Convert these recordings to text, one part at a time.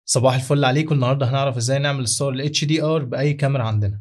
صباح الفل عليكم النهارده هنعرف ازاي نعمل الصور ال HDR بأي كاميرا عندنا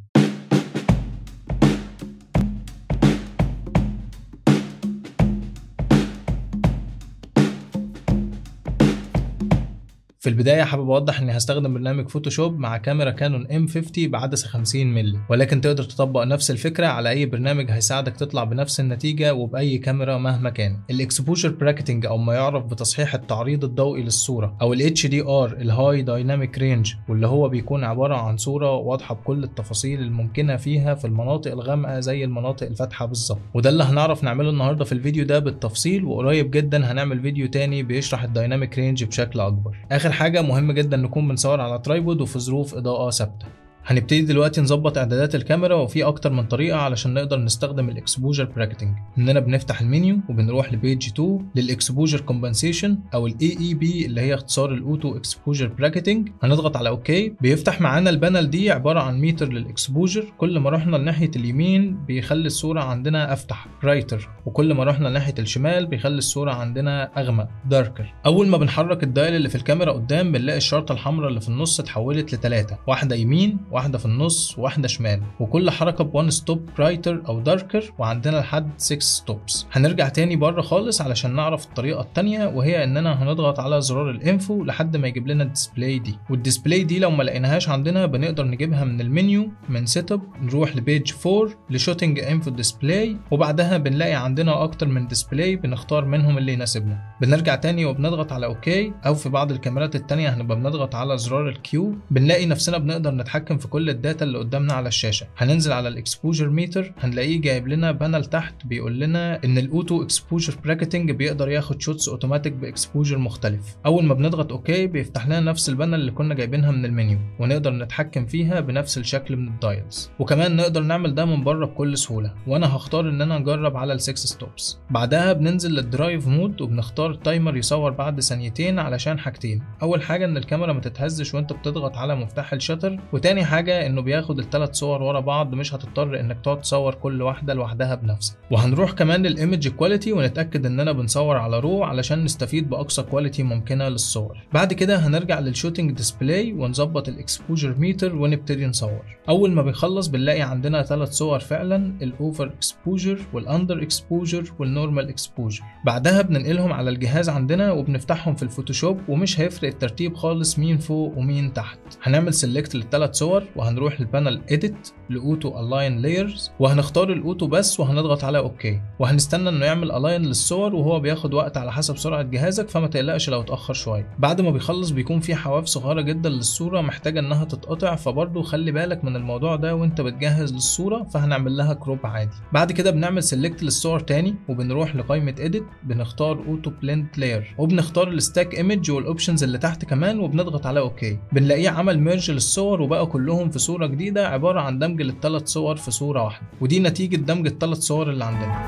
في البداية حابب أوضح إني هستخدم برنامج فوتوشوب مع كاميرا كانون M50 بعدسة 50 مللي ولكن تقدر تطبق نفس الفكرة على أي برنامج هيساعدك تطلع بنفس النتيجة وبأي كاميرا مهما كان الإكسبوجر براكتنج أو ما يعرف بتصحيح التعريض الضوئي للصورة أو ال HDR الهاي دايناميك رينج واللي هو بيكون عبارة عن صورة واضحة بكل التفاصيل الممكنة فيها في المناطق الغامقة زي المناطق الفاتحة بالظبط وده اللي هنعرف نعمله النهاردة في الفيديو ده بالتفصيل وقريب جدا هنعمل فيديو تاني بيشرح الدايناميك رينج بشكل أكبر آخر حاجة مهم جدا نكون بنصور على ترايبود وفي ظروف إضاءة ثابتة هنبتدي دلوقتي نظبط اعدادات الكاميرا وفي اكتر من طريقه علشان نقدر نستخدم الاكسبوجر براكتنج اننا بنفتح المنيو وبنروح لبيج 2 للاكسبوجر كومبنسيشن او الاي اي بي اللي هي اختصار الاوتو اكسبوجر براكتنج هنضغط على اوكي بيفتح معانا البانل دي عباره عن ميتر للاكسبوجر كل ما رحنا لناحيه اليمين بيخلي الصوره عندنا افتح برايتر وكل ما رحنا لناحيه الشمال بيخلي الصوره عندنا اغمق داركر اول ما بنحرك الدايل اللي في الكاميرا قدام بنلاقي الشرطه الحمراء اللي في النص اتحولت لثلاثه واحده يمين واحده في النص وواحده شمال وكل حركه بوان ستوب برايتر او داركر وعندنا لحد 6 ستوبس هنرجع تاني بره خالص علشان نعرف الطريقه التانية وهي اننا هنضغط على زرار الانفو لحد ما يجيب لنا الديسبلاي دي والديسبلاي دي لو ما لقيناهاش عندنا بنقدر نجيبها من المنيو من سيت اب نروح لبيج 4 لشوتنج انفو ديسبلاي وبعدها بنلاقي عندنا اكتر من ديسبلاي بنختار منهم اللي يناسبنا بنرجع تاني وبنضغط على اوكي او في بعض الكاميرات التانية هنبقى بنضغط على زرار الكيو بنلاقي نفسنا بنقدر نتحكم في كل الداتا اللي قدامنا على الشاشه هننزل على الاكسبوجر ميتر هنلاقيه جايب لنا بانل تحت بيقول لنا ان الاوتو اكسبوجر براكتنج بيقدر ياخد شوتس اوتوماتيك باكسبوجر مختلف اول ما بنضغط اوكي بيفتح لنا نفس البانل اللي كنا جايبينها من المنيو ونقدر نتحكم فيها بنفس الشكل من الدايلز وكمان نقدر نعمل ده من بره بكل سهوله وانا هختار ان انا اجرب على ال6 ستوبس بعدها بننزل للدرايف مود وبنختار التايمر يصور بعد ثانيتين علشان حاجتين اول حاجه ان الكاميرا ما تتهزش وانت بتضغط على مفتاح الشتر وتاني حاجه انه بياخد الثلاث صور ورا بعض مش هتضطر انك تقعد تصور كل واحده لوحدها بنفسك وهنروح كمان للايمج كواليتي ونتاكد اننا بنصور على رو علشان نستفيد باقصى كواليتي ممكنه للصور بعد كده هنرجع للشوتنج ديسبلاي ونظبط الاكسبوجر ميتر ونبتدي نصور اول ما بيخلص بنلاقي عندنا ثلاث صور فعلا الاوفر اكسبوجر والاندر اكسبوجر والنورمال اكسبوجر بعدها بننقلهم على الجهاز عندنا وبنفتحهم في الفوتوشوب ومش هيفرق الترتيب خالص مين فوق ومين تحت هنعمل سيلكت للثلاث صور وهنروح للبانل edit لاوتو الاين لايرز وهنختار الاوتو بس وهنضغط على اوكي وهنستنى انه يعمل الاين للصور وهو بياخد وقت على حسب سرعه جهازك فما تقلقش لو اتاخر شويه بعد ما بيخلص بيكون في حواف صغيره جدا للصوره محتاجه انها تتقطع فبرضه خلي بالك من الموضوع ده وانت بتجهز للصوره فهنعمل لها كروب عادي بعد كده بنعمل سيلكت للصور تاني وبنروح لقائمه اديت بنختار اوتو بلند لاير وبنختار الستاك ايمج والاوبشنز اللي تحت كمان وبنضغط على اوكي بنلاقيه عمل ميرج للصور وبقى كلهم في صوره جديده عباره عن دمج للثلاث صور في صوره واحده ودي نتيجه دمج الثلاث صور اللي عندنا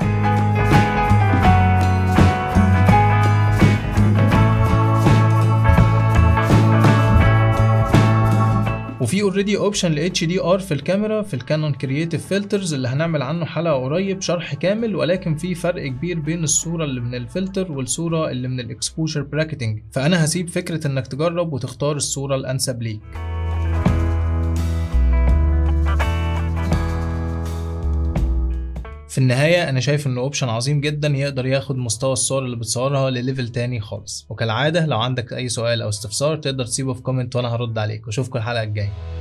وفي اوريدي اوبشن ل اتش دي ار في الكاميرا في الكانون كرييتيف فلترز اللي هنعمل عنه حلقه قريب شرح كامل ولكن في فرق كبير بين الصوره اللي من الفلتر والصوره اللي من الاكسبوجر براكتنج فانا هسيب فكره انك تجرب وتختار الصوره الانسب ليك في النهاية أنا شايف إنه أوبشن عظيم جدا يقدر ياخد مستوى الصور اللي بتصورها لليفل تاني خالص وكالعادة لو عندك أي سؤال أو استفسار تقدر تسيبه في كومنت وأنا هرد عليك وأشوفكم الحلقة الجاية